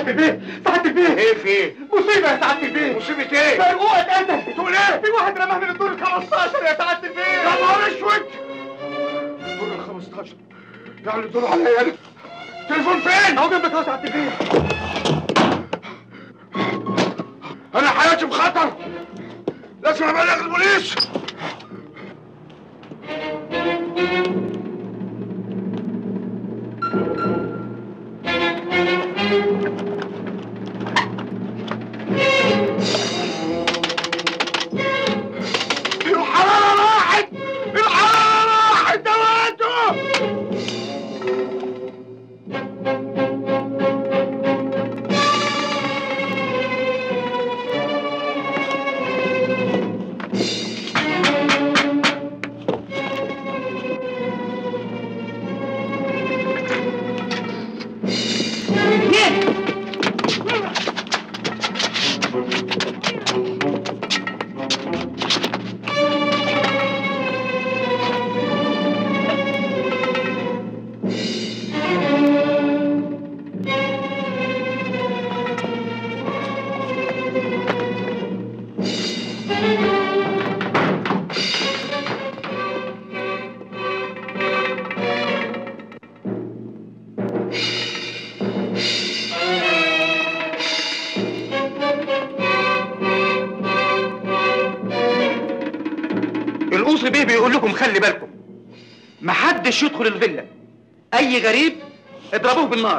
سعادة البيه سعادة البيه ايه في ايه؟ مصيبة يا سعادة البيه مصيبة ايه؟ برقوق اتقتل بتقول ايه؟ في واحد رماه من الدور ال 15 يا سعادة البيه يا نهار اسود دور ال 15 يعني دور عليا انا تليفون فين؟ اهو جنبك اهو سعادة البيه انا حياتي في خطر لازم ابلغ البوليس الحرارة راحت الحرارة راحت دواته القوصي بيه بيقول لكم خلي بالكم محدش يدخل الفيلا اي غريب اضربوه بالنار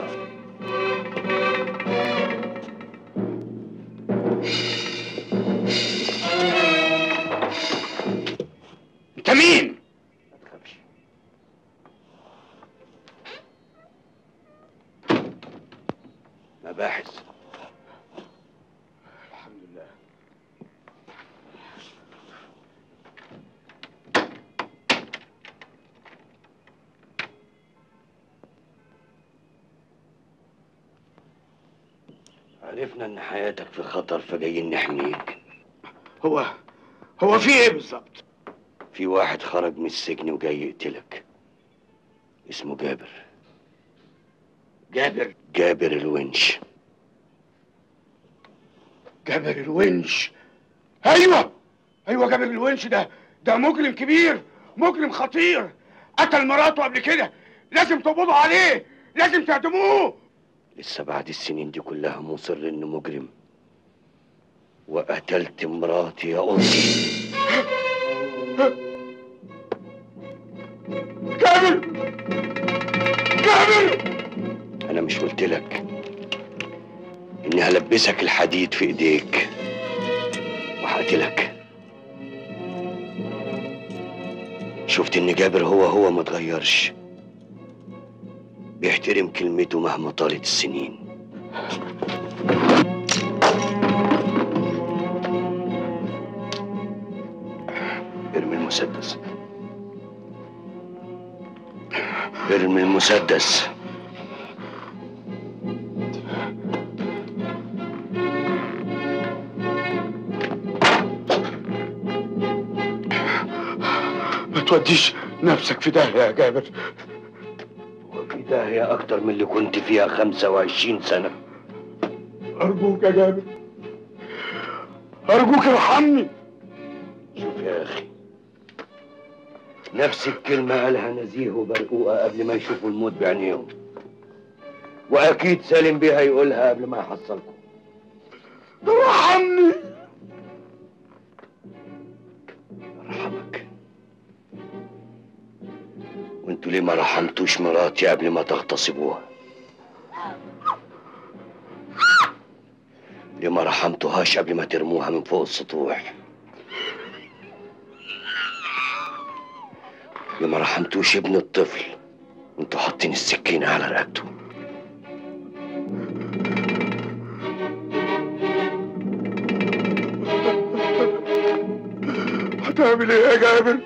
انت مين؟ مباحث الحمد لله عرفنا ان حياتك في خطر فجايين نحميك هو هو في ايه بالظبط؟ في واحد خرج من السجن وجاي يقتلك اسمه جابر جابر جابر الونش جابر الونش ايوه ايوه جابر الونش ده ده مجرم كبير مجرم خطير قتل مراته قبل كده لازم تقبضوا عليه لازم تعدموه لسه بعد السنين دي كلها مصر انه مجرم وقتلت مراتي يا امي جابر جابر انا مش قلت لك اني هلبسك الحديد في ايديك وهقتلك شفت ان جابر هو هو ما اتغيرش بيحترم كلمته مهما طالت السنين ارمي المسدس ارمي المسدس ما توديش نفسك في داهيه يا جابر وفي داهية أكتر من اللي كنت فيها 25 سنة ارجوك يا جابر ارجوك ارحمني شوف يا أخي نفس الكلمة قالها نزيه وبرقوقة قبل ما يشوفوا الموت بعينيهم وأكيد سالم بيها يقولها قبل ما يحصلكم ارحمني أرحمك وانتوا ليه ما رحمتوش مراتي قبل ما تغتصبوها ليه ما رحمتوهاش قبل ما ترموها من فوق السطوح ليه ما رحمتوش ابن الطفل وانتوا حاطين السكينة على رقبته هتعمل ايه يا جابر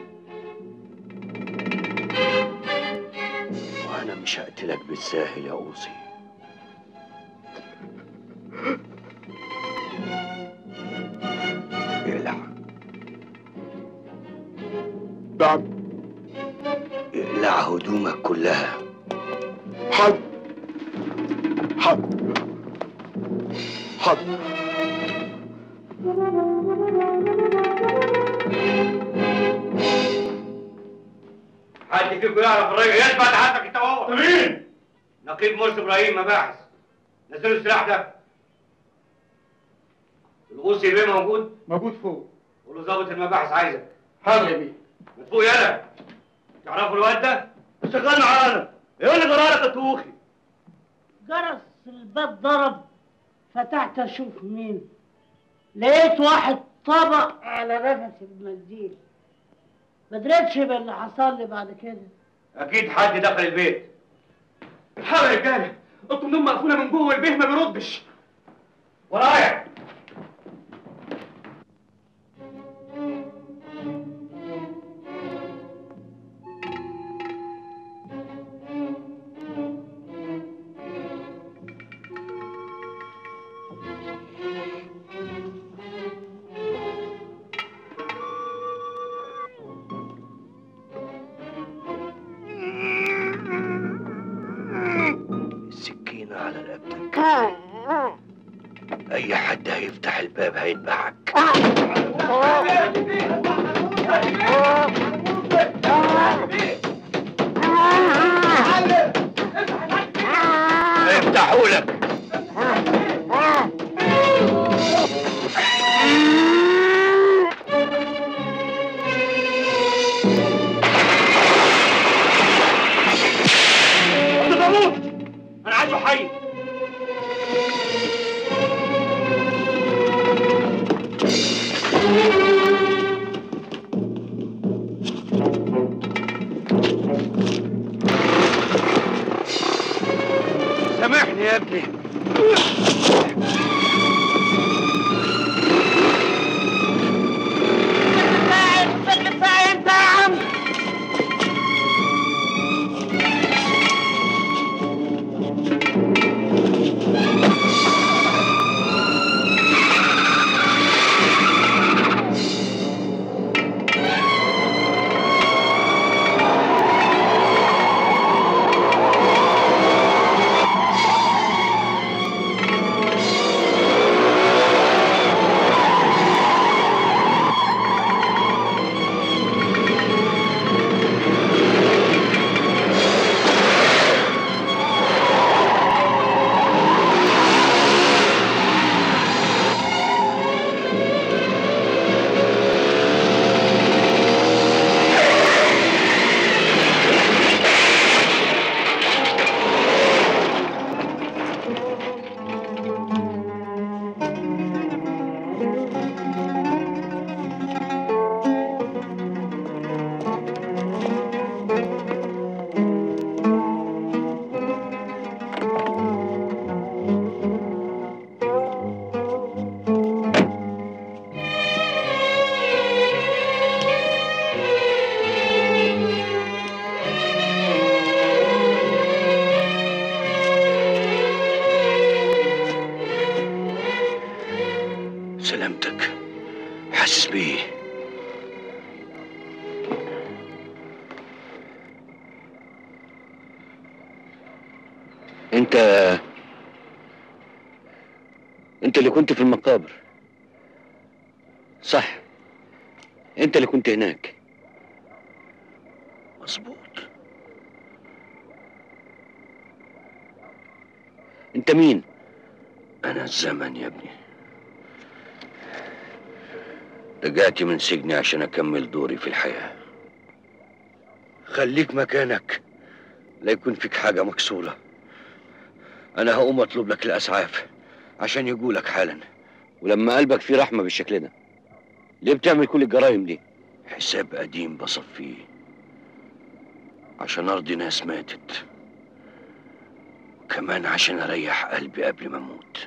وانا مش هقتلك بالساهل يا اوصي اقلع نعم اقلع هدومك كلها حاضر حاضر حاضر حد فيكم يعرف الراجل يثبت حقك انت وهو مين؟ نقيب مرسي ابراهيم مباحث نزلوا السلاح ده الغوصي بيه موجود موجود فوق قول له ظابط المباحث عايزك حاضر يا بيه من فوق يلا تعرفوا الواد ده؟ شغال معانا ايه اللي جرالك يا طوخي؟ جرس الباب ضرب فتحت اشوف مين لقيت واحد طبق على نفس المنديل ما دريتش باللي حصل لي بعد كده اكيد حد دخل البيت حاضر يا رجاله اوضه النوم مقفوله من جوه والبيه ما بيردش ورايا السكينة على رقبتك أي حد هيفتح الباب هيذبحك هيفتحوا لك انت تموت انا عايزه حي سامحني يا ابني سلامتك حاسس بيه انت انت اللي كنت في المقابر صح انت اللي كنت هناك مظبوط انت مين انا الزمن يا ابني رجعت من سجني عشان اكمل دوري في الحياه خليك مكانك لا يكون فيك حاجه مكسوره انا هقوم اطلب لك الاسعاف عشان يجولك حالا ولما قلبك فيه رحمه بالشكل ده ليه بتعمل كل الجرايم دي حساب قديم بصفيه عشان ارضي ناس ماتت وكمان عشان اريح قلبي قبل ما اموت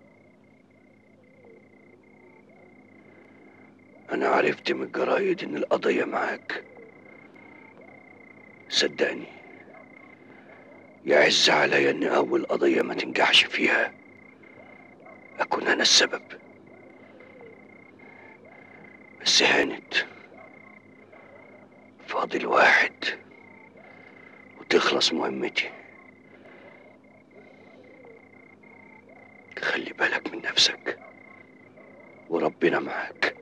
انا عرفت من الجرايد ان القضيه معاك صدقني يعز عليا ان اول قضيه ما تنجحش فيها اكون انا السبب بس هانت فاضل واحد وتخلص مهمتي خلي بالك من نفسك وربنا معاك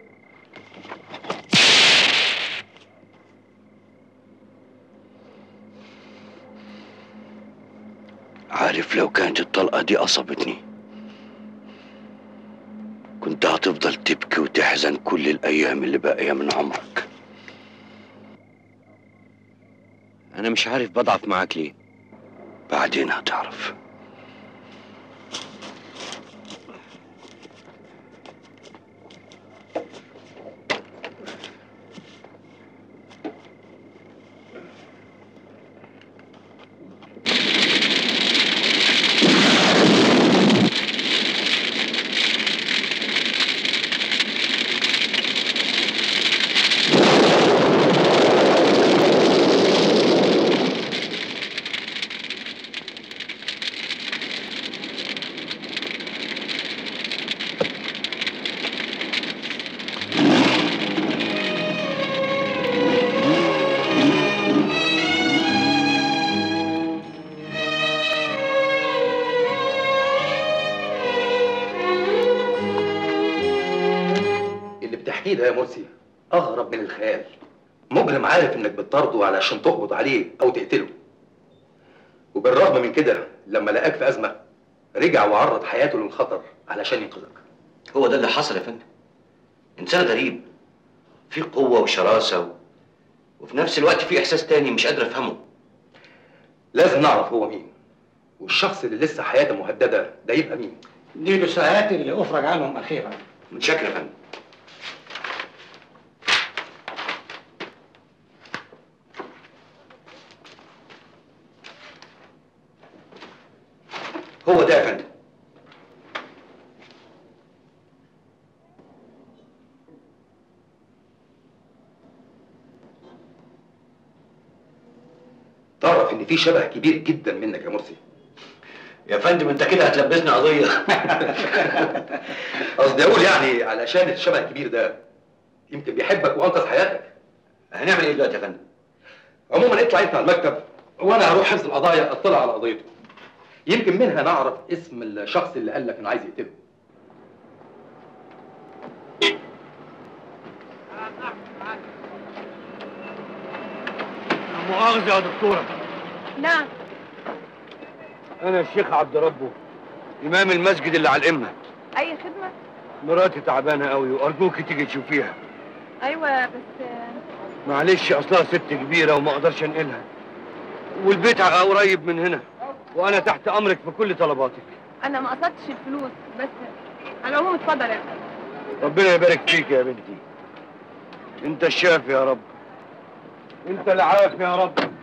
عارف لو كانت الطلقة دي أصابتني كنت هتفضل تبكي وتحزن كل الأيام اللي باقية من عمرك أنا مش عارف بضعف معاك ليه بعدين هتعرف اللي بتحكيه ده يا مرسي اغرب من الخيال مجرم عارف انك بتطارده علشان تقبض عليه او تقتله وبالرغم من كده لما لقاك في ازمه رجع وعرض حياته للخطر علشان ينقذك هو ده اللي حصل يا فندم إنسان غريب في قوة وشراسة و... وفي نفس الوقت في إحساس تاني مش قادر أفهمه لازم نعرف هو مين والشخص اللي لسه حياته مهدده ده يبقى مين دي الساعات اللي افرج عنهم اخيرا متشكر يا فندم هو ده يا فندم تعرف ان في شبه كبير جدا منك يا مرسي يا فندم انت كده هتلبسنا قضية قصدي اقول يعني علشان الشبه الكبير ده يمكن بيحبك وانقذ حياتك هنعمل ايه دلوقتي يا فندم؟ عموما اطلع انت على المكتب وانا هروح حفظ القضايا اطلع على قضيته يمكن منها نعرف اسم الشخص اللي قال لك انه عايز يقتله مؤاخذة يا دكتورة نعم أنا الشيخ عبد ربه إمام المسجد اللي على الإمة اي خدمه مراتي تعبانة قوي وأرجوكي تيجي تشوفيها ايوه بس معلش أصلها ست كبيرة وما أقدرش أنقلها والبيت قريب من هنا وأنا تحت أمرك في كل طلباتك انا ما قصدتش الفلوس بس على العموم اتفضل يا فندم. ربنا يبارك فيك يا بنتي انت الشافي يا رب انت العافي يا رب